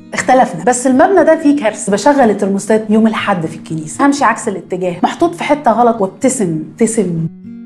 اختلفنا بس المبنى ده فيه كارثه بشغل الترموستات يوم الاحد في الكنيسه همشي عكس الاتجاه محطوط في حته غلط وابتسم ابتسم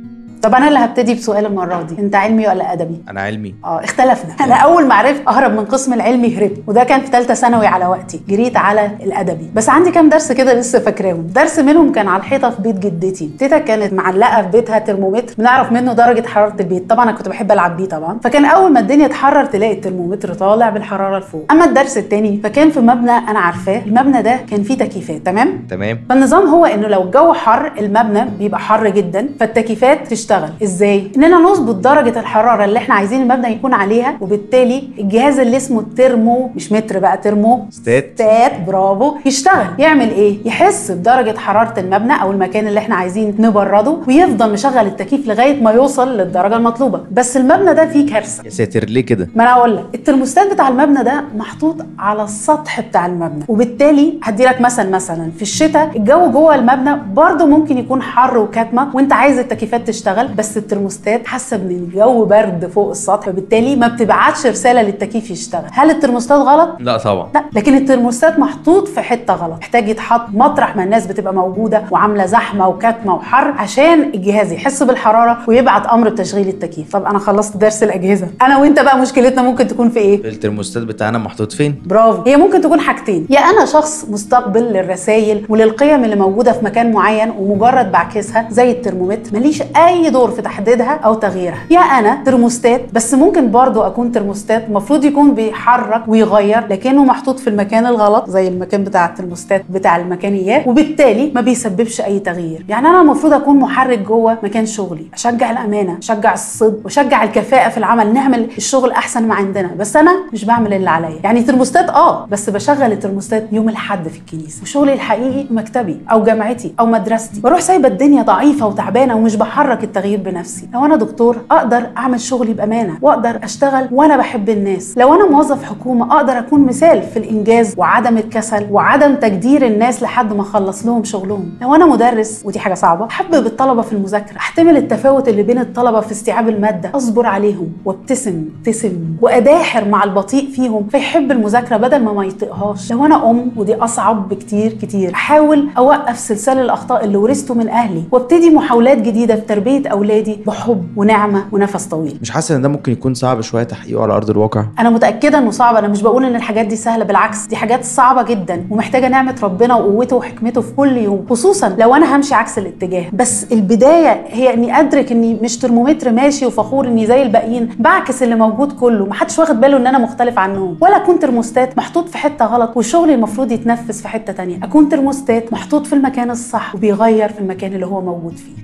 طب انا اللي هبتدي بسؤال المره دي انت علمي ولا ادبي انا علمي اه اختلفنا انا اول ما عرفت اهرب من قسم العلمي هربت وده كان في ثالثه ثانوي على وقتي جريت على الادبي بس عندي كام درس كده لسه فاكراهم درس منهم كان على الحيطه في بيت جدتي تيتا كانت معلقه في بيتها ترمومتر بنعرف منه درجه حراره البيت طبعا انا كنت بحب العب بيه طبعا فكان اول ما الدنيا تحرر تلاقي الترمومتر طالع بالحراره لفوق اما الدرس الثاني فكان في مبنى انا عارفاه المبنى ده كان فيه تكييفات تمام تمام فالنظام هو انه لو الجو حر المبنى بيبقى حر جدا فالتكييفات تشتغل ازاي اننا نظبط درجه الحراره اللي احنا عايزين المبنى يكون عليها وبالتالي الجهاز اللي اسمه الترمو مش متر بقى ترمو ستات ستات برافو يشتغل يعمل ايه يحس بدرجه حراره المبنى او المكان اللي احنا عايزين نبرده ويفضل مشغل التكييف لغايه ما يوصل للدرجه المطلوبه بس المبنى ده فيه كارثه يا ساتر ليه كده ما انا اقول لك الترموستات بتاع المبنى ده محطوط على السطح بتاع المبنى وبالتالي هدي لك مثل مثلا في الشتاء الجو جوه المبنى برضه ممكن يكون حر وكاتمه وانت عايز التكييفات تشتغل بس الترموستات حاسه ان الجو برد فوق السطح فبالتالي ما بتبعتش رساله للتكييف يشتغل هل الترموستات غلط لا طبعا لا لكن الترموستات محطوط في حته غلط محتاج يتحط مطرح ما الناس بتبقى موجوده وعامله زحمه وكاتمه وحر عشان الجهاز يحس بالحراره ويبعت امر بتشغيل التكييف طب انا خلصت درس الاجهزه انا وانت بقى مشكلتنا ممكن تكون في ايه الترموستات بتاعنا محطوط فين برافو هي ممكن تكون حاجتين يا انا شخص مستقبل للرسائل وللقيم اللي موجوده في مكان معين ومجرد بعكسها زي الترمومتر ماليش اي دور في تحديدها او تغييرها يا انا ترموستات بس ممكن برضو اكون ترموستات المفروض يكون بيحرك ويغير لكنه محطوط في المكان الغلط زي المكان بتاع الترموستات بتاع المكانيات وبالتالي ما بيسببش اي تغيير يعني انا المفروض اكون محرك جوه مكان شغلي اشجع الامانه اشجع الصدق واشجع الكفاءه في العمل نعمل الشغل احسن ما عندنا بس انا مش بعمل اللي عليا يعني ترموستات اه بس بشغل الترموستات يوم الاحد في الكنيسه وشغلي الحقيقي مكتبي او جامعتي او مدرستي بروح سايبه الدنيا ضعيفه وتعبانه ومش بحرك التغيير بنفسي لو انا دكتور اقدر اعمل شغلي بامانه واقدر اشتغل وانا بحب الناس لو انا موظف حكومه اقدر اكون مثال في الانجاز وعدم الكسل وعدم تجدير الناس لحد ما اخلص لهم شغلهم لو انا مدرس ودي حاجه صعبه احبب الطلبه في المذاكره احتمل التفاوت اللي بين الطلبه في استيعاب الماده اصبر عليهم وابتسم ابتسم واداحر مع البطيء فيهم فيحب المذاكره بدل ما ما يطيقهاش لو انا ام ودي اصعب بكتير كتير احاول اوقف سلسله الاخطاء اللي ورثته من اهلي وابتدي محاولات جديده في تربيه اولادي بحب ونعمه ونفس طويل مش حاسس ان ده ممكن يكون صعب شويه تحقيقه على ارض الواقع انا متاكده انه صعب انا مش بقول ان الحاجات دي سهله بالعكس دي حاجات صعبه جدا ومحتاجه نعمه ربنا وقوته وحكمته في كل يوم خصوصا لو انا همشي عكس الاتجاه بس البدايه هي اني ادرك اني مش ترمومتر ماشي وفخور اني زي الباقيين بعكس اللي موجود كله محدش واخد باله ان انا مختلف عنهم ولا اكون ترموستات محطوط في حته غلط وشغلي المفروض يتنفذ في حته تانية اكون ترموستات محطوط في المكان الصح وبيغير في المكان اللي هو موجود فيه